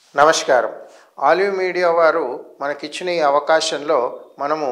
నమస్కారం olive media వారు మనకిచ్చిన ఈ అవకాశంలో మనము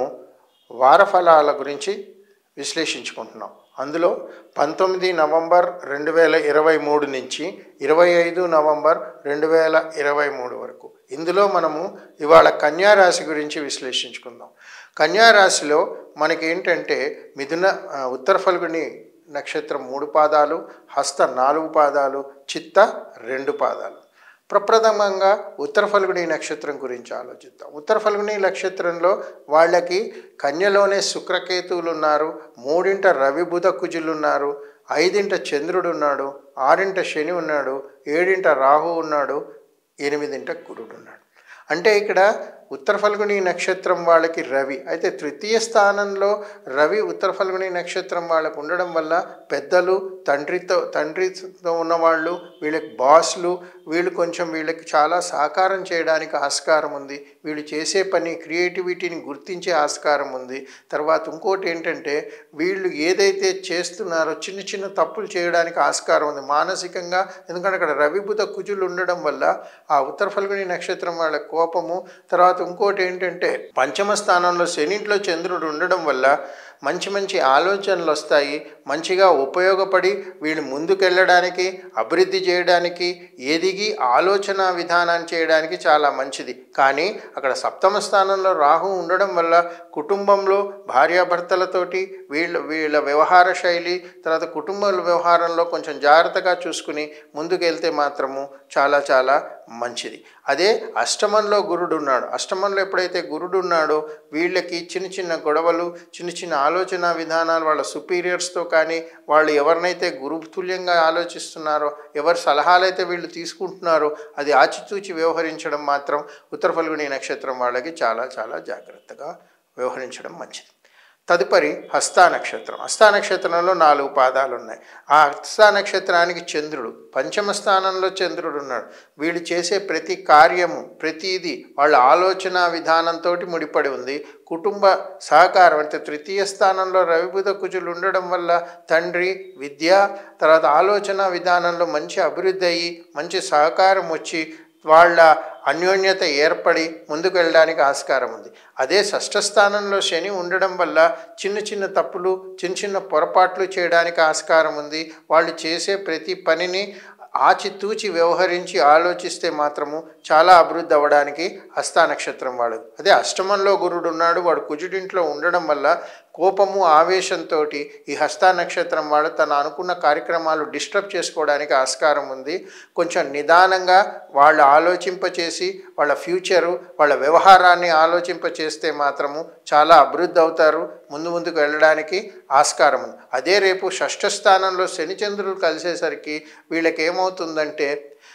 వారఫలాల గురించి విశ్లేషించుకుంటున్నాం అందులో పంతొమ్మిది నవంబర్ రెండు వేల ఇరవై మూడు నుంచి ఇరవై ఐదు నవంబర్ రెండు వేల ఇరవై మూడు వరకు ఇందులో మనము ఇవాళ కన్యా రాశి గురించి విశ్లేషించుకుందాం కన్యా రాశిలో మనకి ఏంటంటే మిథున ఆ, ఉత్తర ఫల్గుని నక్షత్రం మూడు పాదాలు హస్త నాలుగు పాదాలు చిత్త రెండు పాదాలు ప్రప్రథమంగా ఉత్తర ఫల్గుని నక్షత్రం గురించి ఆలోచిద్దాం ఉత్తర ఫల్గుని నక్షత్రంలో వాళ్ళకి కన్యలోనే శుక్రకేతువులు ఉన్నారు మూడింట రవి బుధ కుజులు ఉన్నారు ఐదింట చంద్రుడు ఉన్నాడు ఆరింట శని ఉన్నాడు ఏడింట రాహు ఉన్నాడు ఎనిమిదింట గురుడు ఉన్నాడు అంటే ఇక్కడ ఉత్తర ఫల్గుని నక్షత్రం వాళ్ళకి రవి అయితే తృతీయ స్థానంలో రవి ఉత్తర ఫల్గుని నక్షత్రం వాళ్ళకు ఉండడం వల్ల పెద్దలు తండ్రితో తండ్రితో ఉన్నవాళ్ళు వీళ్ళకి బాస్లు వీళ్ళు కొంచెం వీళ్ళకి చాలా సహకారం చేయడానికి ఆస్కారం ఉంది వీళ్ళు చేసే పని క్రియేటివిటీని గుర్తించే ఆస్కారం ఉంది తర్వాత ఇంకోటి ఏంటంటే వీళ్ళు ఏదైతే చేస్తున్నారో చిన్న చిన్న తప్పులు చేయడానికి ఆస్కారం ఉంది మానసికంగా ఎందుకంటే అక్కడ రవి బుధ కుజులు ఉండడం వల్ల ఆ ఉత్తర ఫల్గుని నక్షత్రం వాళ్ళ కోపము తర్వాత ఇంకోటి ఏంటంటే పంచమ స్థానంలో శనింట్లో చంద్రుడు ఉండడం వల్ల మంచి మంచి ఆలోచనలు వస్తాయి మంచిగా ఉపయోగపడి వీళ్ళు ముందుకెళ్ళడానికి అభివృద్ధి చేయడానికి ఎదిగి ఆలోచన విధానాన్ని చేయడానికి చాలా మంచిది కానీ అక్కడ సప్తమ స్థానంలో రాహు ఉండడం వల్ల కుటుంబంలో భార్యాభర్తలతోటి వీళ్ళ వీళ్ళ వ్యవహార శైలి తర్వాత కుటుంబ వ్యవహారంలో కొంచెం జాగ్రత్తగా చూసుకుని ముందుకెళ్తే మాత్రము చాలా చాలా మంచిది అదే అష్టమంలో గురుడు ఉన్నాడు అష్టమంలో ఎప్పుడైతే గురుడు ఉన్నాడో వీళ్ళకి చిన్న చిన్న గొడవలు చిన్న చిన్న ఆలోచన విధానాలు వాళ్ళ సుపీరియర్స్తో కానీ వాళ్ళు ఎవరినైతే గురుతుల్యంగా ఆలోచిస్తున్నారో ఎవరి సలహాలు అయితే వీళ్ళు తీసుకుంటున్నారో అది ఆచితూచి వ్యవహరించడం మాత్రం ఉత్తర ఫల్గుని నక్షత్రం వాళ్ళకి చాలా చాలా జాగ్రత్తగా వ్యవహరించడం మంచిది తదుపరి హస్తా నక్షత్రం హస్తా నక్షత్రంలో నాలుగు పాదాలు ఉన్నాయి ఆ హస్తా నక్షత్రానికి చంద్రుడు పంచమ స్థానంలో చంద్రుడు ఉన్నాడు వీళ్ళు చేసే ప్రతి కార్యము ప్రతిదీ వాళ్ళ ఆలోచన విధానంతో ముడిపడి ఉంది కుటుంబ సహకారం అంటే తృతీయ స్థానంలో రవిబుధ కుజులు ఉండడం వల్ల తండ్రి విద్య తర్వాత ఆలోచన విధానంలో మంచి అభివృద్ధి అయ్యి మంచి సహకారం వచ్చి వాళ్ళ అన్యోన్యత ఏర్పడి ముందుకు వెళ్ళడానికి ఆస్కారం ఉంది అదే షష్ఠ స్థానంలో శని ఉండడం వల్ల చిన్న చిన్న తప్పులు చిన్న చిన్న పొరపాట్లు చేయడానికి ఆస్కారం ఉంది వాళ్ళు చేసే ప్రతి పనిని ఆచితూచి వ్యవహరించి ఆలోచిస్తే మాత్రము చాలా అభివృద్ధి అవ్వడానికి హస్తా నక్షత్రం వాడు అదే అష్టమంలో గురుడు ఉన్నాడు వాడు కుజుడింట్లో ఉండడం వల్ల కోపము ఆవేశంతో ఈ హస్తా నక్షత్రం వాడు తన అనుకున్న కార్యక్రమాలు డిస్టర్బ్ చేసుకోవడానికి ఆస్కారం ఉంది కొంచెం నిదానంగా వాళ్ళు ఆలోచింపచేసి వాళ్ళ ఫ్యూచరు వాళ్ళ వ్యవహారాన్ని ఆలోచింపచేస్తే మాత్రము చాలా అభివృద్ధి అవుతారు ముందు ముందుకు వెళ్ళడానికి ఆస్కారం ఉంది అదే రేపు షష్ఠ స్థానంలో శనిచంద్రులు కలిసేసరికి వీళ్ళకి ఏమవుతుందంటే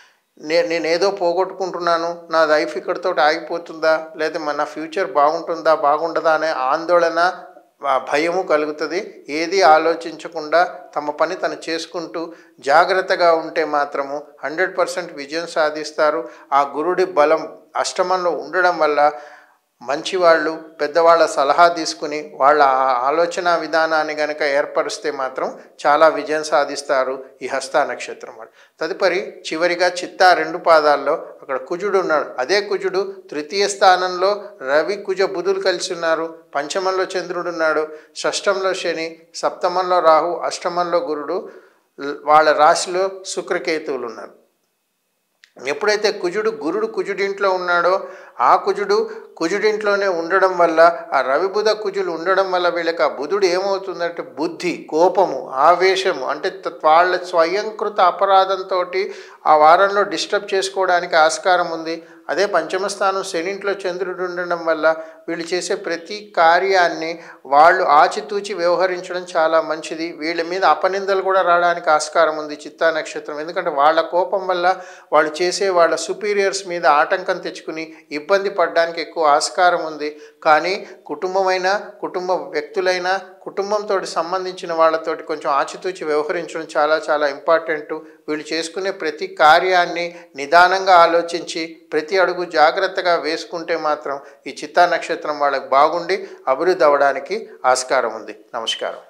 నే నేను ఏదో పోగొట్టుకుంటున్నాను నా లైఫ్ ఇక్కడితో ఆగిపోతుందా లేదా మన ఫ్యూచర్ బాగుంటుందా బాగుండదా అనే ఆందోళన ఆ భయము కలుగుతుంది ఏది ఆలోచించకుండా తమ పని తను చేసుకుంటూ జాగ్రత్తగా ఉంటే మాత్రము హండ్రెడ్ పర్సెంట్ విజయం సాధిస్తారు ఆ గురుడి బలం అష్టమంలో ఉండడం వల్ల మంచివాళ్ళు పెద్దవాళ్ళ సలహా తీసుకుని వాళ్ళ ఆ- ఆలోచన విధానాన్ని గనక ఏర్పరిస్తే మాత్రం చాలా విజయం సాధిస్తారు ఈ హస్త నక్షత్రం వాళ్ళు తదుపరి చివరిగా చిత్తా రెండు పాదాల్లో అక్కడ కుజుడు ఉన్నాడు అదే కుజుడు తృతీయ స్థానంలో రవి కుజ బుధులు కలిసి ఉన్నారు పంచమంలో చంద్రుడు ఉన్నాడు షష్టంలో శని సప్తమంలో రాహు అష్టమంలో గురుడు ల్- వాళ్ళ రాశిలో శుక్రకేతువులు ఉన్నారు ఎప్పుడైతే కుజుడు గురుడు కుజుడింట్లో ఉన్నాడో ఆ కుజుడు కుజుడింట్లోనే ఉండడం వల్ల ఆ రవి బుధ కుజులు ఉండడం వల్ల వీళ్ళకి ఆ బుధుడు ఏమవుతుందంటే బుద్ధి కోపము ఆవేశము అంటే త- వాళ్ళ స్వయంకృత అపరాధంతో ఆ వారంలో డిస్టర్బ్ చేసుకోవడానికి ఆస్కారం ఉంది అదే పంచమ స్థానం శనింట్లో చంద్రుడు ఉండడం వల్ల వీళ్ళు చేసే ప్రతి కార్యాన్ని వాళ్ళు ఆచితూచి వ్యవహరించడం చాలా మంచిది వీళ్ళ మీద అపనిందలు కూడా రావడానికి ఆస్కారం ఉంది చిత్తా నక్షత్రం ఎందుకంటే వాళ్ళ కోపం వల్ల వాళ్ళు చేసే వాళ్ళ సుపీరియర్స్ మీద ఆటంకం తెచ్చుకుని ఇబ్బంది పడడానికి ఎక్కువ ఆస్కారం ఉంది కానీ కుటుంబమైనా కుటుంబ వ్యక్తులైనా కుటుంబంతో సంబంధించిన వాళ్ళతోటి కొంచెం ఆచితూచి వ్యవహరించడం చాలా చాలా ఇంపార్టెంట్ వీళ్ళు చేసుకునే ప్రతి కార్యాన్ని నిదానంగా ఆలోచించి ప్రతి అడుగు జాగ్రత్తగా వేసుకుంటే మాత్రం ఈ చిత్తా నక్షత్రం వాళ్ళకి బాగుండి అభివృద్ధి అవ్వడానికి ఆస్కారం ఉంది నమస్కారం